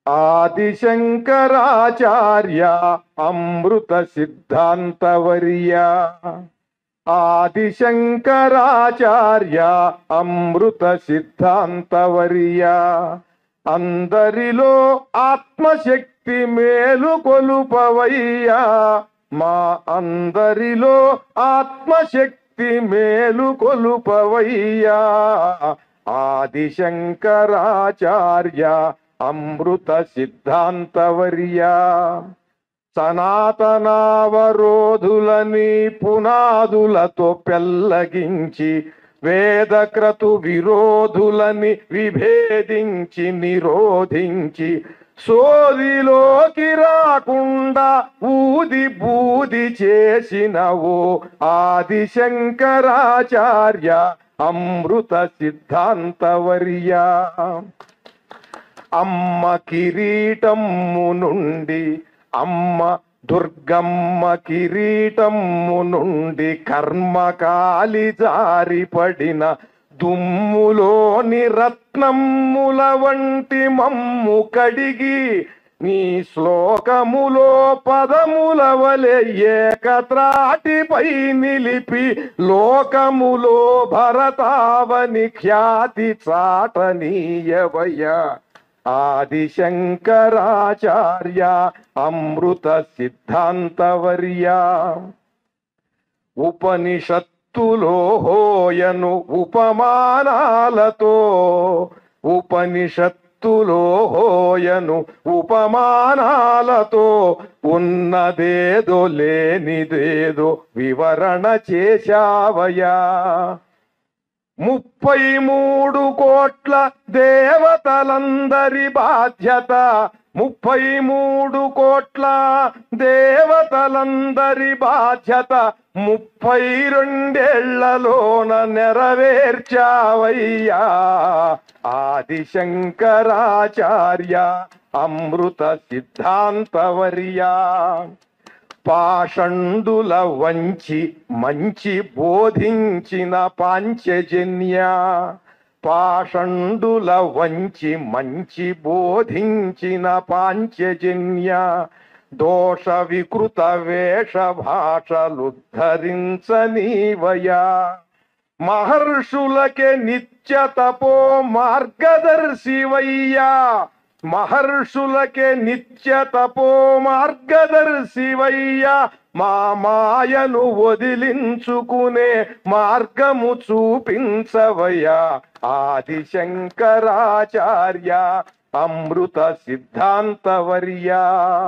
ఆదిశంకరాచార్య అమృత సిద్ధాంతవర్య ఆదిశంకరాచార్య అమృత సిద్ధాంతవర్య అందరిలో ఆత్మశక్తి మేలు కొలుపవయ్యా మా అందరిలో ఆత్మశక్తి మేలు కొలుపవయ్యా ఆదిశంకరాచార్య అమృత సిద్ధాంతవర్యా సనాతనావరోధులని పునాదులతో పెల్లగించి వేదక్రతు విరోధులని విభేదించి నిరోధించి సోదిలోకి రాకుండా ఊది బూది చేసినవో ఆదిశంకరాచార్య అమృత సిద్ధాంతవర్యా అమ్మ కిరీటమ్ము నుండి అమ్మ దుర్గమ్మ కిరీటమ్ము నుండి కర్మకాలి జారిపడిన దుమ్ములోని రత్నమ్ముల వంటి మమ్ము కడిగి నీ శ్లోకములో పదముల వలె ఏకత్రాటిపై నిలిపి లోకములో భరతావని ఖ్యాతి చాటనీయవయ్య ఆదిశంకరాచార్య అమృత సిద్ధాంతవర్య ఉపనిషత్తులో హోయను ఉపమానాలతో ఉపనిషత్తులో హోయను ఉపమానాలతో ఉన్నదేదో లేనిదేదో వివరణ చేశావయా ముప్పై మూడు కోట్ల దేవతలందరి బాధ్యత ముప్పై మూడు కోట్ల దేవతలందరి బాధ్యత ముప్పై రెండేళ్లలోన నెరవేర్చావయ్యా ఆదిశంకరాచార్య అమృత సిద్ధాంతవర్యా పాషండుల వంచి మంచి బోధించిన పాంచజన్య పాషండుల వంచి మంచి బోధించిన పాంచజన్య దోష వికృత వేష భాషలు ధరించనీవయా మహర్షులకే నిత్య తపో మార్గదర్శివయ్యా మహర్షులకే నిత్య తపో మార్గదర్శివయ్యా మా మాయను వదిలించుకునే మార్గము చూపించవయ్యా ఆదిశంకరాచార్య అమృత సిద్ధాంతవర్యా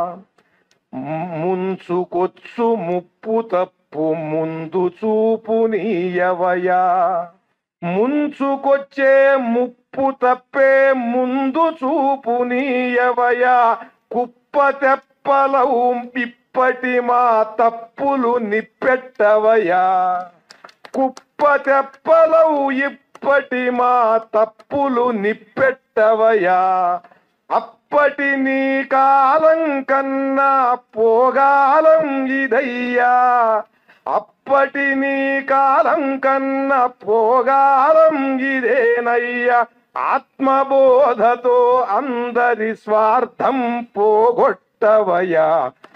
ముంచుకొచ్చు ముప్పు తప్పు ముందు చూపునీయవయా ముంచుకొచ్చే ముప్పు తప్పే ముందు చూపునీయవయా కుప్ప తెప్పలవు ఇప్పటి మా తప్పులు నిప్పెట్టవయా కుప్ప తెప్పలవు ఇప్పటి మా తప్పులు నిప్పెట్టవయా అప్పటి నీ కాలం కన్నా పోగాలం ఇదయ్యా అప్పటి నీ కాలం కన్నా పోగాలం ఇదేనయ్యా ఆత్మబోధతో అందరి స్వార్థం పోగొట్టవయా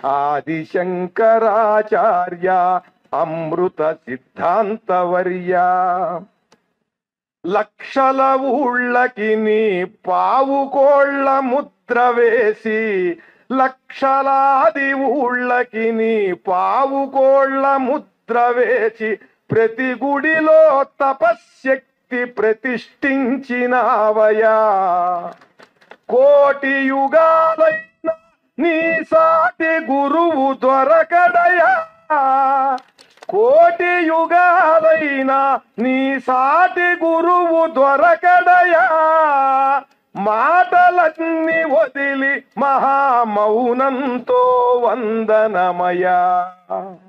ఆదిశంకరాచార్య అమృత సిద్ధాంతవర్యా లక్షల ఊళ్ళకి నీ పావు కోళ్ళ ముద్ర వేసి లక్షలాది ఊళ్ళకి నీ పావు కోళ్ళ ముద్ర వేసి ప్రతి గుడిలో తపశ్శక్తి ప్రతిష్ఠించినావయా కోటి యుగాలైన నీ సాటి గురువు దొరకడయా కోటి యుగాలైనా నీ సాటి గురువు దొరకడయా మాటలన్నీ వదిలి మహామౌనంతో వందనమయా